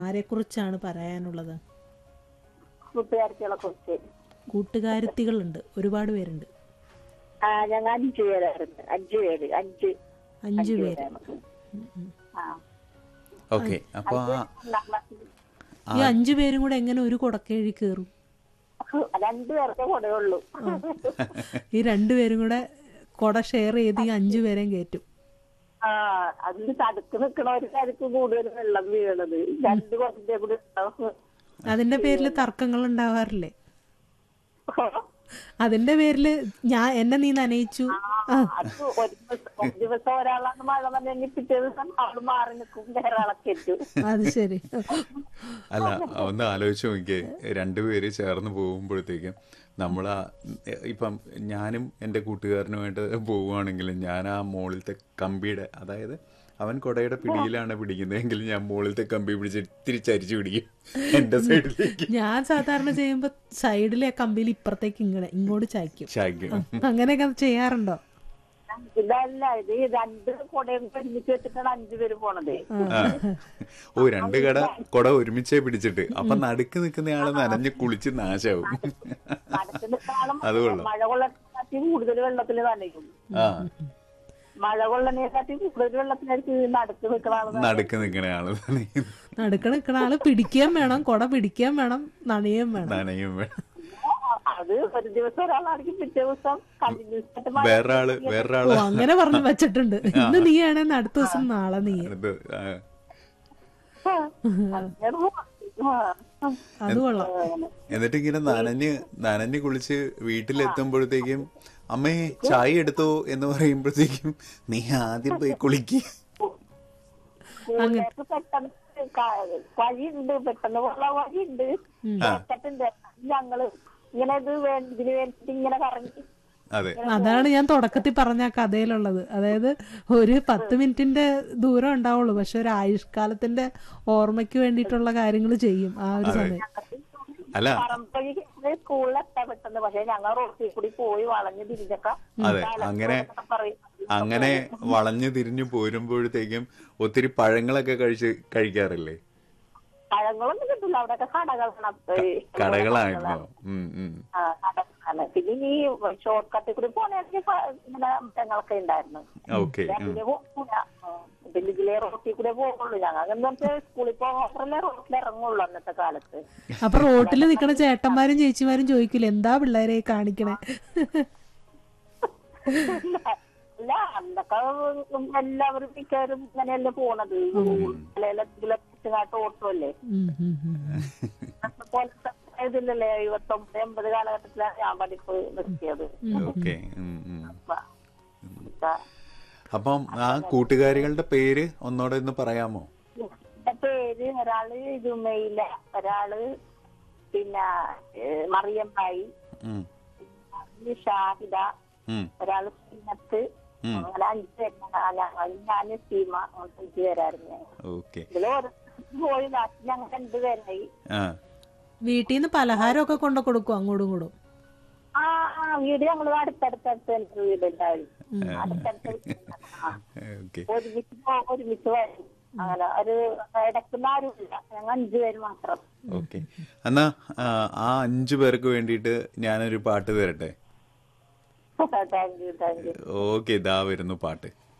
ആരെക്കുറിച്ചാണ് പറയാനുള്ളത് കൂട്ടുകാരികളെ കുറിച്ച് കൂട്ടുകാരുത്തികളുണ്ട് ഒരുപാട് പേരുണ്ട് ആ ഞങ്ങൾ അഞ്ചു പേരായിരുന്നു അഞ്ചു പേര് അഞ്ച് അഞ്ചു പേര് പേരാണ് ആ ഓക്കെ അപ്പൊ ആ- ഒന്നാം ക്ലാസ്സിൽ ഈ അഞ്ചു പേരും കൂടെ എങ്ങനെ ഒരു കുടക്കേഴി കയറും രണ്ടു പേർക്കേ കൂടെയുള്ളൂ ഈ രണ്ടുപേരും കൂടെ കുട ഷെയർ ചെയ്ത് ഈ അഞ്ചു പേരെയും കയറ്റും ആ അതിന് തടുക്ക് നിക്കണവർക്കായിരിക്കും കൂടുതൽ വെള്ളം വീണത് രണ്ട് കുറച്ചിന്റെ കൂടി ഉണ്ടാവും അതിന്റെ പേരിൽ തർക്കങ്ങൾ ഉണ്ടാവാറില്ലേ അതിന്റെ പേരില് ഞാൻ എന്നെ നീ നനയിച്ചു ആ, അത് ഒരു ദിവസം ഒരു ദിവസം ഒരാളാണ് മഴ നനഞ്ഞ് പിറ്റേ ദിവസം ആള് മാറി നിൽക്കും വേറെ ആളെ കെറ്റും അത് ശരി അല്ല ഒന്ന് ആലോചിച്ച് നോക്കിയേ രണ്ടുപേര് ചേർന്ന് പോകുമ്പോഴത്തേക്കും നമ്മൾ ആ ഇപ്പം ഞാനും എൻ്റെ കൂട്ടുകാരനുമായിട്ട് പോവുകയാണെങ്കിൽ ഞാൻ ആ മുകളിലത്തെ കമ്പിയുടെ അതായത് അവൻ കുടയുടെ പിടിയിലാണ് പിടിക്കുന്നതെങ്കിൽ ഞാൻ മുകളിലത്തെ കമ്പി പിടിച്ച് തിരിച്ചരിച്ചു പിടിക്കും എൻ്റെ സൈഡിലേക്ക് ഞാൻ സാധാരണ ചെയ്യുമ്പോ സൈഡിലെ കമ്പിയിൽ ഇപ്പുറത്തേക്ക് ഇങ്ങനെ ഇങ്ങോട്ട് ചായ്ക്കും ചായ്ക്കും അങ്ങനെയൊക്കെ ചെയ്യാറുണ്ടോ ഇതല്ല ഇത് ഈ രണ്ട് കൊടയും ഒരുമിച്ച് വെച്ചിട്ടാണ് അഞ്ചു പേര് പോണത് ആ. ഓ രണ്ട് കട കുട ഒരുമിച്ചേ പിടിച്ചിട്ട് അപ്പൊ നടുക്ക് നിൽക്കുന്നയാള് നനഞ്ഞ് കുളിച്ച് നാശാവും നടക്ക് നിൽക്കണം അത് കൊള്ളാം. മഴ കൊള്ളക്കാട്ടി കൂടുതൽ വെള്ളത്തിൽ നനയും ആ മഴ കൊള്ളണേക്കാട്ടി കൂടുതൽ വെള്ളത്തിനായിരിക്കും ഈ നടുക്ക് നിൽക്കണ ആള് നടുക്ക് നിൽക്കണയാള് നടുക്ക നിൽക്കണ ആള് പിടിക്കാൻ വേണം കുട പിടിക്കാൻ വേണം നനയും വേണം നനയും വേണം അത് ഒരു ദിവസം ഒരാളാണെങ്കിൽ പിറ്റേ ദിവസം കണ്ടിന്യൂസ് ആയിട്ട് മഴ വേറൊരാള് ഓ വേറൊരാള് അങ്ങനെ പറഞ്ഞു വെച്ചിട്ടുണ്ട് ഇന്ന് നീയാണെന്ന് അടുത്ത ദിവസം നാളെ നീ അടുത്ത് ആ, അങ്ങനെ ആ. അത് കൊള്ളാം എന്നിട്ട് ഇങ്ങനെ നനഞ്ഞ് നനഞ്ഞ് കുളിച്ച് വീട്ടിലെത്തുമ്പോഴത്തേക്കും അമ്മേ ചായ എടുത്തോ എന്ന് പറയുമ്പോഴത്തേക്കും നീ ആദ്യം പോയി കുളിക്ക് സ്കൂളിലേക്ക് പെട്ടെന്ന് ക- വഴിയുണ്ട് പെട്ടെന്ന് പോകാനുള്ള വഴിയുണ്ട് കേട്ടിട്ടുണ്ട് ഞങ്ങള് ഇങ്ങനെ ഇത് വേ- ഇതിന് വേണ്ടിട്ട് ഇങ്ങനെ കറങ്ങി അതെ അതാണ് ഞാൻ തുടക്കത്തിൽ പറഞ്ഞ ആ കഥയിലുള്ളത് അതായത് ഒരു പത്ത് മിനിറ്റിന്റെ ദൂരം ഉണ്ടാവുള്ളൂ പക്ഷെ ഒരു ആയുഷ്കാലത്തിന്റെ ഓർമ്മയ്ക്ക് വേണ്ടിയിട്ടുള്ള കാര്യങ്ങൾ ചെയ്യും ആ ഒരു സമയം അല്ല പറമ്പഴി സ്കൂളിലെത്താൻ പെട്ടെന്ന് പക്ഷെ ഞങ്ങൾ റോട്ടിൽ കൂടി പോയി വളഞ്ഞ് തിരിഞ്ഞൊക്കെ അതെ അങ്ങനെ അങ്ങനെ വളഞ്ഞു തിരിഞ്ഞു പോരുമ്പോഴത്തേക്കും ഒത്തിരി പഴങ്ങളൊക്കെ കഴിച്ച് കഴിക്കാറില്ലേ പഴങ്ങളൊന്നും കിട്ടില്ല അവിടെയൊക്കെ കടകളാണ് അപ്പൊ ഈ കടകളായിരുന്നോ ഉം ഉം ആ, കടകളാണ് പിന്നെ ഈ ഷോർട്ട് കട്ടിൽ കൂടി പോണെങ്കിൽ ഇങ്ങനെ മൃഗങ്ങളൊക്കെ ഉണ്ടായിരുന്നു ഓക്കെ ഇതിലെ പോകൂല പിന്നെ ഇതിലെ റോട്ടിൽ കൂടെ പോകുള്ളൂ ഞങ്ങൾ എന്താ വെച്ചാൽ സ്കൂളിൽ പോകാൻ റോട്ടിൽ ഇറങ്ങുള്ളൂ അന്നത്തെ കാലത്ത് അപ്പൊ റോട്ടിൽ നിൽക്കുന്ന ചേട്ടന്മാരും ചേച്ചിമാരും ചോദിക്കില്ല എന്താ പിള്ളേരെ ഈ കാണിക്കണേ അല്ല അന്നൊക്കെ എല്ലാവരും മിക്കവരും ഇങ്ങനെയല്ലേ പോണത് ഇതിലെത്തിങ്ങാട്ട് ഓട്ടമല്ലേ ഉം, ഉം, ഉം. അന്നത്തെ പോലത്തെ ഇതില്ലല്ലേ എഴുപത്തൊമ്പത് എൺപത് കാലഘട്ടത്തിലാണ് ഞാൻ പഠിപ്പ് നിർത്തിയത് ഓക്കെ അപ്പൊ ഇപ്പൊ അപ്പം ആ കൂട്ടുകാരികളുടെ പേര് ഒന്നോടെ ഒന്ന് പറയാമോ എന്റെ പേര് ഒരാള് ജുമയില ഒരാള് പിന്നെ ഏഹ്, മറിയമ്മായി ഉം, ഒരാള് ഷാഹിദ ഉം, ഒരാള് സിന്നത്ത് ഉം. അങ്ങനെ അഞ്ച് പേര് ഞാൻ സീമ അങ്ങനെ അഞ്ച് പേരായിരുന്നു ഞങ്ങൾ. ഓക്കെ ഇതില് ഓരോ പോയി ലാസ്റ്റ് ഞങ്ങൾ രണ്ടുപേരായി ആ വീട്ടിൽ നിന്ന് പലഹാരമൊക്കെ കൊണ്ടു കൊടുക്കും അങ്ങോട്ടും ഇങ്ങോട്ടും ആ ആ വീട് ഞങ്ങൾ അടുത്തടുത്തടുത്ത് എന്റെ വീടുണ്ടായിരുന്നു അടുത്തടുത്ത് വീട്. ആ. ഓക്കെ ഒരുമിച്ച് പോ- ഒരുമിച്ച് വരും അങ്ങനെ ഒരു ഇടയ്ക്കുന്ന ആരുമില്ല ഞങ്ങൾ അഞ്ചു പേര് മാത്രം ഓക്കെ എന്നാ ആ, ആ അഞ്ചു പേർക്ക് വേണ്ടിയിട്ട് ഞാനൊരു പാട്ട് തരട്ടെ thank you thank you okay ഇതാ വരുന്നു പാട്ട്